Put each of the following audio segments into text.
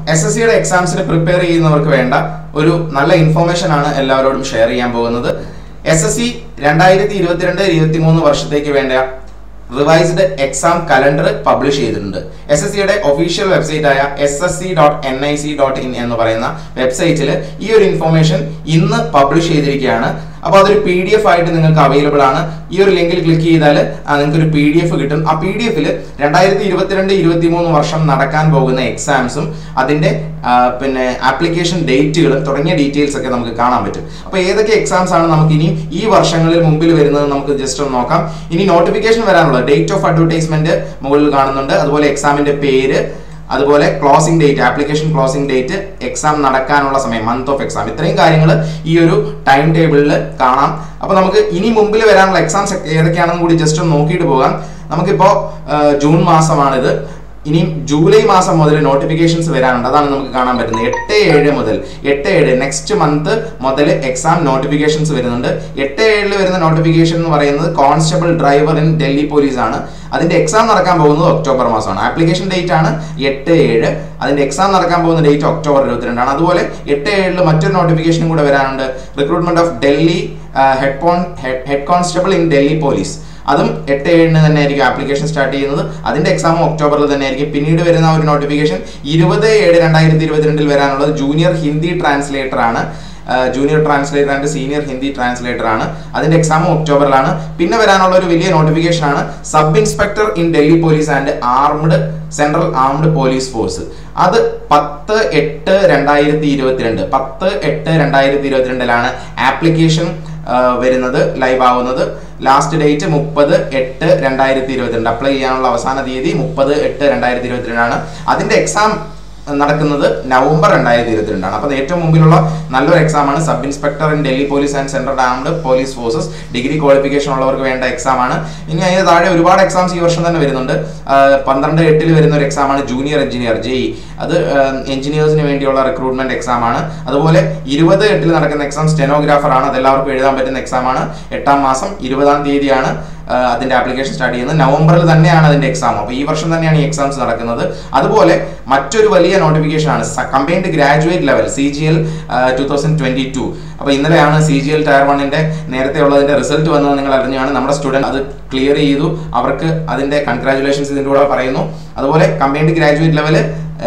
S S സിയുടെ എക്സാംസിന് prepare ചെയ്യുന്നവർക്ക് വേണ്ട ഒരു നല്ല ഇൻഫോർമേഷൻ ആണ് എല്ലാവരോടും ഷെയർ ചെയ്യാൻ പോകുന്നത് എസ് എസ് സി രണ്ടായിരത്തി ഇരുപത്തിരണ്ട് ഇരുപത്തി മൂന്ന് വർഷത്തേക്ക് വേണ്ട റിവൈസ്ഡ് എക്സാം കലണ്ടർ പബ്ലിഷ് ചെയ്തിട്ടുണ്ട് എസ് എസ് സിയുടെ ഒഫീഷ്യൽ വെബ്സൈറ്റ് ആയ S S C dot N I C dot in എന്ന് പറയുന്ന വെബ്സൈറ്റിൽ ഈ ഒരു ഇൻഫോർമേഷൻ ഇന്ന് പബ്ലിഷ് ചെയ്തിരിക്കുകയാണ് അപ്പോൾ അതൊരു പി ഡി എഫ് ആയിട്ട് നിങ്ങൾക്ക് അവൈലബിൾ ആണ് ഈ ഒരു ലിങ്കിൽ ക്ലിക്ക് ചെയ്താൽ നിങ്ങൾക്ക് ഒരു പി ഡി എഫ് കിട്ടും ആ പി ഡി എഫിൽ രണ്ടായിരത്തി ഇരുപത്തിരണ്ട് ഇരുപത്തി മൂന്ന് വർഷം നടക്കാൻ പോകുന്ന എക്സാംസും അതിന്റെ ആ, പിന്നെ ആപ്ലിക്കേഷൻ ഡേറ്റുകൾ തുടങ്ങിയ ഡീറ്റെയിൽസ് ഒക്കെ നമുക്ക് കാണാൻ പറ്റും അപ്പോൾ ഏതൊക്കെ എക്സാംസ് ആണ് നമുക്ക് ഇനി ഈ വർഷങ്ങളിൽ മുമ്പിൽ വരുന്നത് നമുക്ക് ജസ്റ്റ് ഒന്ന് നോക്കാം ഇനി നോട്ടിഫിക്കേഷൻ വരാനുള്ള ഡേറ്റ് ഓഫ് അഡ്വർടൈസ്മെന്റ് മുകളിൽ കാണുന്നുണ്ട് അതുപോലെ എക്സാമിന്റെ പേര് അതുപോലെ closing date application closing date exam നടക്കാനുള്ള സമയം മന്ത് ഓഫ് എക്സാം ഇത്രയും കാര്യങ്ങൾ ഈ ഒരു ടൈം ടേബിളിൽ കാണാം അപ്പോൾ നമുക്ക് ഇനി മുമ്പിൽ വരാനുള്ള എക്സാംസ് ഏതൊക്കെയാണെന്ന് കൂടി ജസ്റ്റ് ഒന്ന് നോക്കിയിട്ട് പോകാം നമുക്കിപ്പോൾ ജൂൺ മാസമാണിത് ഇനിയും ജൂലൈ മാസം മുതൽ നോട്ടിഫിക്കേഷൻസ് വരാനുണ്ട് അതാണ് നമുക്ക് കാണാൻ പറ്റുന്നത് എട്ട് ഏഴ് മുതൽ എട്ട് ഏഴ് നെക്സ്റ്റ് മന്ത് മുതൽ എക്സാം നോട്ടിഫിക്കേഷൻസ് വരുന്നുണ്ട് എട്ട് ഏഴിൽ വരുന്ന നോട്ടിഫിക്കേഷൻ എന്ന് പറയുന്നത് constable driver in Delhi police ആണ് അതിന്റെ എക്സാം നടക്കാൻ പോകുന്നത് ഒക്ടോബർ മാസമാണ് ആപ്ലിക്കേഷൻ ഡേറ്റ് ആണ് എട്ട് ഏഴ് അതിന്റെ എക്സാം നടക്കാൻ പോകുന്ന ഡേറ്റ് ഒക്ടോബർ ഇരുപത്തിരണ്ടാണ് അതുപോലെ എട്ട് ഏഴിൽ മറ്റൊരു നോട്ടിഫിക്കേഷനും കൂടെ വരാനുണ്ട് recruitment of Delhi head con head constable in Delhi police അതും എട്ട് ഏഴിന് തന്നെ ആയിരിക്കും ആപ്ലിക്കേഷൻ സ്റ്റാർട്ട് ചെയ്യുന്നത് അതിന്റെ എക്സാമും ഒക്ടോബറിൽ തന്നെ ആയിരിക്കും പിന്നീട് വരുന്ന ഒരു നോട്ടിഫിക്കേഷൻ ഇരുപത് ഏഴ് രണ്ടായിരത്തി ഇരുപത്തിരണ്ടിൽ വരാനുള്ളത് ജൂനിയർ ഹിന്ദി ട്രാൻസ്ലേറ്റർ ആണ് junior translator and senior Hindi translator ആണ് അതിന്റെ എക്സാമും ഒക്ടോബറിലാണ് പിന്നെ വരാനുള്ള ഒരു വലിയ നോട്ടിഫിക്കേഷൻ ആണ് sub inspector in Delhi police and armed central armed police force അത് പത്ത് എട്ട് രണ്ടായിരത്തി ഇരുപത്തിരണ്ട് പത്ത് എട്ട് രണ്ടായിരത്തി ഇരുപത്തിരണ്ടിലാണ് ആപ്ലിക്കേഷൻ വരുന്നത് ലൈവ് ആവുന്നത് ലാസ്റ്റ് ഡേറ്റ് മുപ്പത് എട്ട് രണ്ടായിരത്തി ഇരുപത്തിരണ്ട് അപ്ലൈ ചെയ്യാനുള്ള അവസാന തീയതി മുപ്പത് എട്ട് രണ്ടായിരത്തി ഇരുപത്തിരണ്ടാണ് അതിന്റെ എക്സാം നടക്കുന്നത് നവംബർ രണ്ടായിരത്തി ഇരുപത്തിരണ്ടാണ് അപ്പോൾ ഏറ്റവും മുമ്പിലുള്ള നല്ലൊരു എക്സാം ആണ് sub inspector in Delhi police and central armed police forces degree qualification ഉള്ളവർക്ക് വേണ്ട എക്സാം ആണ് ഇനി അതിന് താഴെ ഒരുപാട് എക്സാംസ് ഈ വർഷം തന്നെ വരുന്നുണ്ട് ആ, പന്ത്രണ്ട് എട്ടിൽ വരുന്ന ഒരു എക്സാം ആണ് ജൂനിയർ എഞ്ചിനീയർ ജെഇ അത് എഞ്ചിനീയേഴ്സിന് വേണ്ടിയുള്ള റിക്രൂട്ട്മെന്റ് എക്സാം ആണ് അതുപോലെ ഇരുപത് എട്ടിൽ നടക്കുന്ന എക്സാം സ്റ്റെനോഗ്രാഫർ ആണ് അതെല്ലാവർക്കും എഴുതാൻ പറ്റുന്ന എക്സാം ആണ് എട്ടാം മാസം ഇരുപതാം തീയതിയാണ് ആ, അതിന്റെ ആപ്ലിക്കേഷൻ സ്റ്റാർട്ട് ചെയ്യുന്നത് നവംബറിൽ തന്നെയാണ് അതിന്റെ എക്സാം അപ്പോൾ ഈ വർഷം തന്നെയാണ് ഈ എക്സാംസ് നടക്കുന്നത് അതുപോലെ മറ്റൊരു വലിയ നോട്ടിഫിക്കേഷൻ ആണ് combined graduate level C G L two thousand twenty two അപ്പോൾ ഇന്നലെയാണ് സി ജി എൽ ടയർ വണ്ണിന്റെ നേരത്തെ ഉള്ളതിന്റെ റിസൾട്ട് വന്നത് നിങ്ങൾ അറിഞ്ഞാണ് നമ്മുടെ സ്റ്റുഡന്റ് അത് ക്ലിയർ ചെയ്തു അവർക്ക് അതിന്റെ കൺഗ്രാറ്റുലേഷൻസ് ഇതിന്റെ കൂടെ പറയുന്നു അതുപോലെ കമ്പൈൻഡ് ഗ്രാജുവേറ്റ് ലെവല്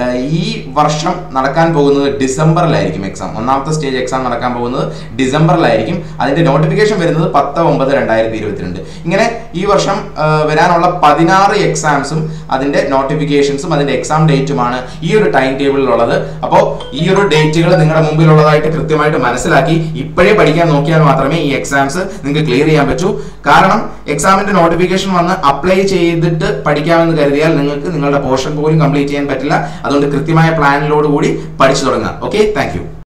ഈ വർഷം നടക്കാൻ പോകുന്നത് ഡിസംബറിലായിരിക്കും എക്സാം ഒന്നാമത്തെ സ്റ്റേജ് എക്സാം നടക്കാൻ പോകുന്നത് ഡിസംബറിലായിരിക്കും അതിന്റെ നോട്ടിഫിക്കേഷൻ വരുന്നത് പത്ത് ഒമ്പത് രണ്ടായിരത്തി ഇരുപത്തിരണ്ട് ഇങ്ങനെ ഈ വർഷം ആ, വരാനുള്ള പതിനാറ് എക്സാംസും അതിന്റെ നോട്ടിഫിക്കേഷൻസും അതിന്റെ എക്സാം ഡേറ്റുമാണ് ഈ ഒരു ടൈം ടേബിളിലുള്ളത് അപ്പോൾ ഈ ഒരു ഡേറ്റുകൾ നിങ്ങളുടെ മുമ്പിലുള്ളതായിട്ട് കൃത്യമായിട്ട് മനസ്സിലാക്കി ഇപ്പോഴേ പഠിക്കാൻ നോക്കിയാൽ മാത്രമേ ഈ എക്സാംസ് നിങ്ങൾക്ക് ക്ലിയർ ചെയ്യാൻ പറ്റൂ കാരണം എക്സാമിന്റെ നോട്ടിഫിക്കേഷൻ വന്ന് അപ്ലൈ ചെയ്തിട്ട് പഠിക്കാമെന്ന് കരുതിയാൽ നിങ്ങൾക്ക് നിങ്ങളുടെ പോർഷൻ പോലും കംപ്ലീറ്റ് ചെയ്യാൻ പറ്റില്ല അതുകൊണ്ട് കൃത്യമായ പ്ലാനിലോട് കൂടി പഠിച്ചു തുടങ്ങുക ഓക്കെ താങ്ക്